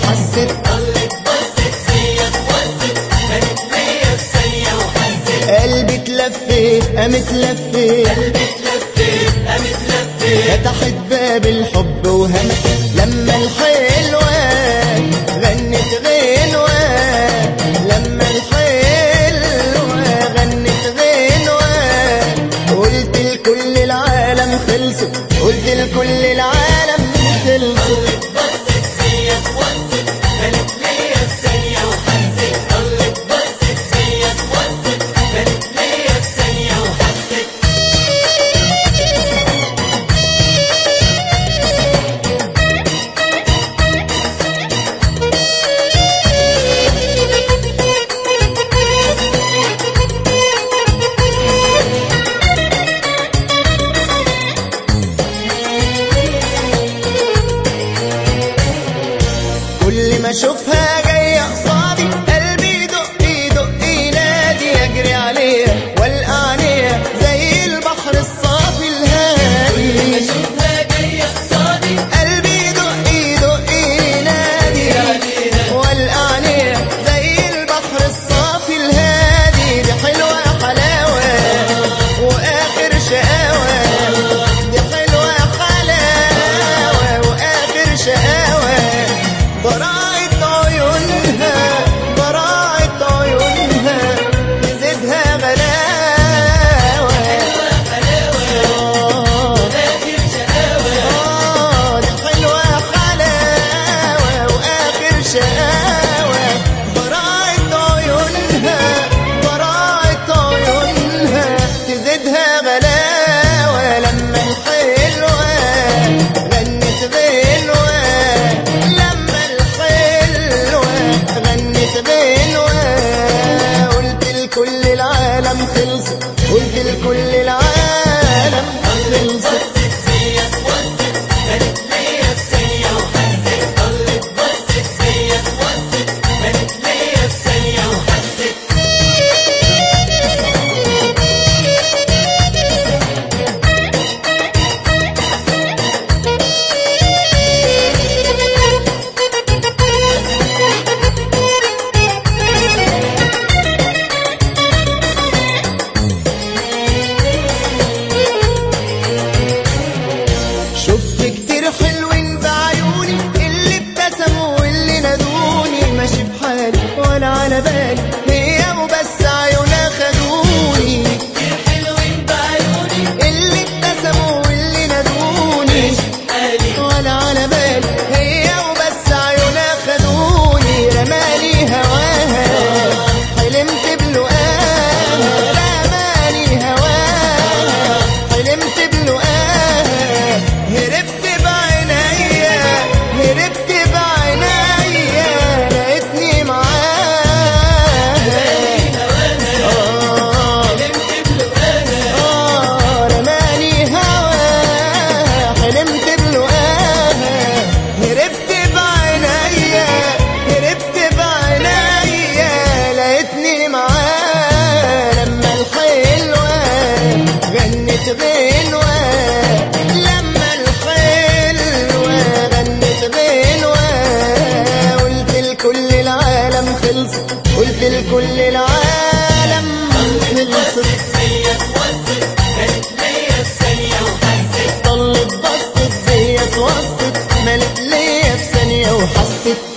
وحست طلت بصت فيا اتوسط كانت ليا في ثانية وحست قلبي اتلفت قامت لفت قلبي اتلفت قامت لفت فتحت باب الحب وهمس لما الحلوة غنت غنوة لما الحلوة غنت غنوة قلت لكل العالم خلصت قلت لكل العالم خلصت طلت بصت فيا اتوسط كانت ليا في ثانية وحست طلت بصت فيا اتوسط كانت ليا في ثانية وحست كل ما اشوفها جايه قصادي قلبي يدق يدق ينادي اجري عليها والقى عينيها زي البحر الصافي الهادي اشوفها جاية قصادي قلبي يدق يدق ينادي والقى عينيها زي البحر الصافي الهادي دي حلوه حلاوه واخر شقاوه دي حلوه حلاوه واخر شقاوه براعة عيونها براعة عيونها تزيدها غلاوة آه، فاكر شقاوة آه، دي حلوة حلاوة وآخر شقاوة براعة عيونها براعة عيونها تزيدها غلاوة لما الحلوة غنت غنوة لما الحلوة غنت غنوة قلت لكل العالم خلصت قلت لكل العالم خلصت بصت فيا اتوسط كانت ليا في ثانية وحست طلت بصت فيا اتوسط كانت ليا في ثانية وحست شفت كتير حلوين بعيوني اللي ابتسموا واللي نادوني ماشي بحالي ولا على بالي هي وبس عيونها خدوني حلوين بعيوني اللي ابتسموا واللي نادوني حالي ولا على بالي هي وبس عيونها خدوني رماني هواها حلمت بلقاها رماني هواها حلمت بلقاها هربت بعينيا هربت بعينيا لقيتني معاها آه حلمت بلقاها آه رماني هواها حلمت بلقاها هربت بعينيا هربت بعينيا لقيتني معاه لما الحلوة غنت غنوة لما الحلوة غنت غنوة قلت لكل العالم خلصت قلت لكل العالم خلصت فيا اتوسط كانت ليا في ثانية وحست طلت بصت زي اتوسط ملت ليا في ثانية وحست